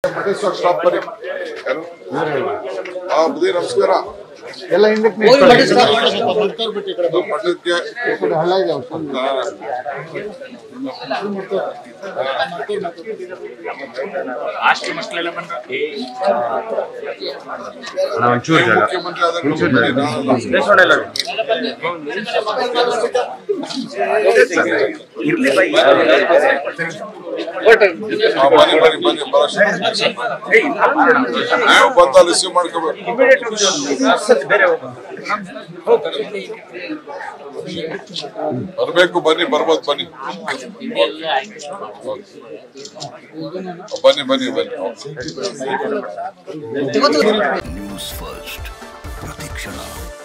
ಪಟೇಶ್ವರ್ stop ಬನ್ನಿ ಯಾರು ಹಾ ಬುದ್ಧಿ ನಮಸ್ಕಾರ ಎಲ್ಲ ಹಿಂದಕ್ಕೆ ಇದು ಮಠಕ್ಕೆ ಹಳ್ಳ ಇದೆ ಅವ್ರು. ಒಂಚೂರು ಜಾಗ ಮುಖ್ಯಮಂತ್ರಿ ಆದಾಗ ನಾನಲ್ಲ. ಇರ್ಲಿ ಬೈ ಹಾ, ಬನ್ನಿ ಬನ್ನಿ ಬನ್ನಿ ಬರಷ್ಟು ನೀವು ಬಂದ ರಿಸೀವ್ ಮಾಡ್ಕೋಬೇಕು ಬೇರೆ ಬರ್ಬೇಕು ಬನ್ನಿ ಬರ್ಬೋದು ಬನ್ನಿ ಬನ್ನಿ ಬನ್ನಿ ಬನ್ನಿ ನ್ಯೂಸ್ ಫಸ್ಟ್ ಪ್ರತಿಕ್ಷಣ